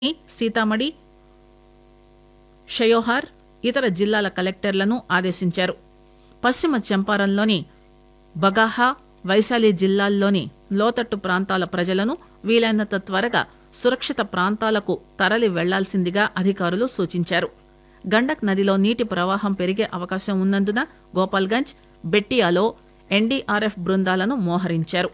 సీతామఢి షయోహార్ ఇతర జిల్లాల కలెక్టర్లను ఆదేశించారు పశ్చిమ చంపారన్లోని బగాహా వైశాలి జిల్లాల్లోని లోతట్టు ప్రాంతాల ప్రజలను వీలైనంత త్వరగా సురక్షిత ప్రాంతాలకు తరలి వెళ్లాల్సిందిగా అధికారులు సూచించారు గండక్ నదిలో నీటి ప్రవాహం పెరిగే అవకాశం ఉన్నందున గోపాల్గంజ్ బెట్టియాలో ఎన్డీఆర్ఎఫ్ బృందాలను మోహరించారు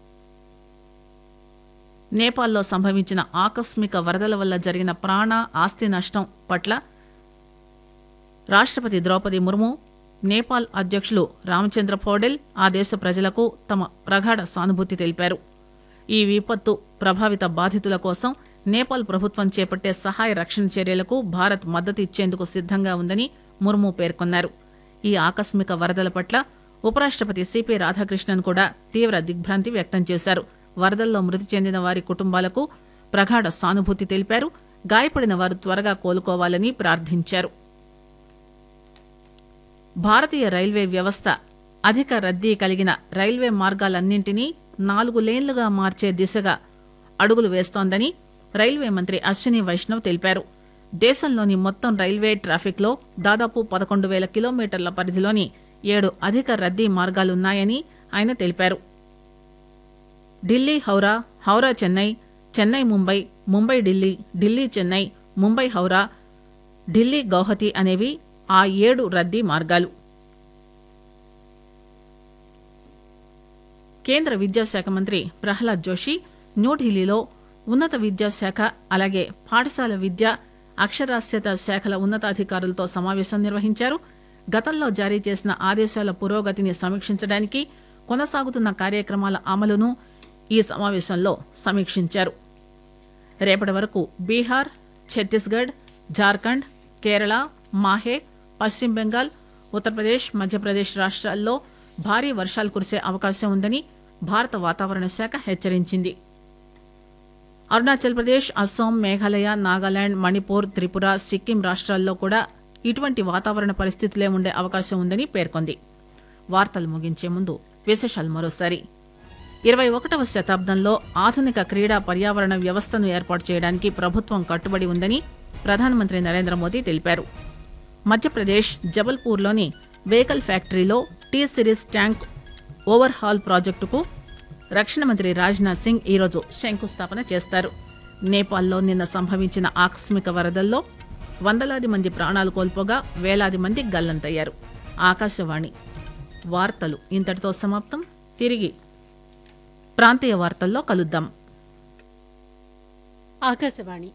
నేపాల్లో సంభవించిన ఆకస్మిక వరదల వల్ల జరిగిన ప్రాణ ఆస్తి నష్టం పట్ల రాష్టపతి ద్రౌపది ముర్ము నేపాల్ అధ్యక్షులు రామచంద్ర పౌడెల్ ఆ దేశ ప్రజలకు తమ ప్రగాఢ సానుభూతి తెలిపారు ఈ విపత్తు ప్రభావిత బాధితుల కోసం నేపాల్ ప్రభుత్వం చేపట్టే సహాయ రక్షణ చర్యలకు భారత్ మద్దతు ఇచ్చేందుకు సిద్దంగా ఉందని ముర్ము పేర్కొన్నారు ఈ ఆకస్మిక వరదల పట్ల ఉపరాష్టపతి సిపి రాధాకృష్ణన్ కూడా తీవ్ర దిగ్భ్రాంతి వ్యక్తం చేశారు వరదల్లో మృతి చెందిన వారి కుటుంబాలకు ప్రగాఢ సానుభూతి తెలిపారు గాయపడిన వారు త్వరగా కోలుకోవాలని ప్రార్థించారు భారతీయ రైల్వే వ్యవస్థ అధిక రద్దీ కలిగిన రైల్వే మార్గాలన్నింటినీ నాలుగు లేన్లుగా మార్చే దిశగా అడుగులు వేస్తోందని రైల్వే మంత్రి అశ్విని వైష్ణవ్ తెలిపారు దేశంలోని మొత్తం రైల్వే ట్రాఫిక్లో దాదాపు పదకొండు వేల కిలోమీటర్ల పరిధిలోని ఏడు అధిక రద్దీ మార్గాలున్నాయని ఆయన తెలిపారు ఢిల్లీ హౌరా హౌరా చెన్నై చెన్నై ముంబై ముంబై ఢిల్లీ ఢిల్లీ చెన్నై ముంబై హౌరా ఢిల్లీ గౌహతి అనేవి ఆ ఏడు రద్దీ మార్గాలు కేంద్ర విద్యాశాఖ మంత్రి ప్రహ్లాద్ జోషి న్యూఢిల్లీలో ఉన్నత విద్యాశాఖ అలాగే పాఠశాల విద్య అక్షరాస్యత శాఖల ఉన్నతాధికారులతో సమావేశం నిర్వహించారు గతంలో జారీ చేసిన ఆదేశాల పురోగతిని సమీక్షించడానికి కొనసాగుతున్న కార్యక్రమాల అమలును ఈ సమావేశంలో సమీక్షించారు రేపటి వరకు బీహార్ ఛత్తీస్గఢ్ జార్ఖండ్ కేరళ మాహే పశ్చిమ బెంగాల్ ఉత్తరప్రదేశ్ మధ్యప్రదేశ్ రాష్ట్రాల్లో భారీ వర్షాలు కురిసే అవకాశం ఉందని భారత వాతావరణ శాఖ హెచ్చరించింది అరుణాచల్ ప్రదేశ్ అస్సాం మేఘాలయ నాగాలాండ్ మణిపూర్ త్రిపుర సిక్కిం రాష్ట్రాల్లో కూడా ఇటువంటి వాతావరణ పరిస్థితులే ఉండే అవకాశం ఉందని పేర్కొంది వార్తలు ముగించే ముందు విశేషాలు మరోసారి ఇరవై ఒకటవ శతాబ్దంలో ఆధునిక క్రీడా పర్యావరణ వ్యవస్థను ఏర్పాటు చేయడానికి ప్రభుత్వం కట్టుబడి ఉందని ప్రధానమంత్రి నరేంద్ర మోదీ తెలిపారు మధ్యప్రదేశ్ జబల్పూర్లోని వెహికల్ ఫ్యాక్టరీలో T series tank overhaul ప్రాజెక్టుకు రక్షణ మంత్రి రాజ్నాథ్ సింగ్ ఈరోజు శంకుస్థాపన చేస్తారు నేపాల్లో నిన్న సంభవించిన ఆకస్మిక వరదల్లో వందలాది మంది ప్రాణాలు కోల్పోగా వేలాది మంది గల్లంతయ్యారు ఆకాశవాణి వార్తలు ఇంతటితో సమాప్తం తిరిగి ప్రాంతీయ వార్తల్లో కలుద్దాం ஆகாசவாணி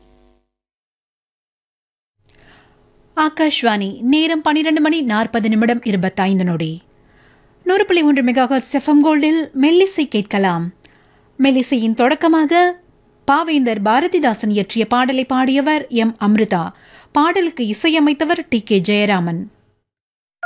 ஆகாஷ்வாணி நேரம் பனிரெண்டு மணி நாற்பது நிமிடம் இருபத்தைந்து நொடி நூறு புள்ளி ஒன்று மெகாஹர்ட் செஃபம் கோல்டில் மெல்லிசை கேட்கலாம் மெல்லிசையின் தொடக்கமாக பாவேந்தர் பாரதிதாசன் இயற்றிய பாடலை பாடியவர் எம் அம்ருதா பாடலுக்கு இசையமைத்தவர் டி கே ஜெயராமன்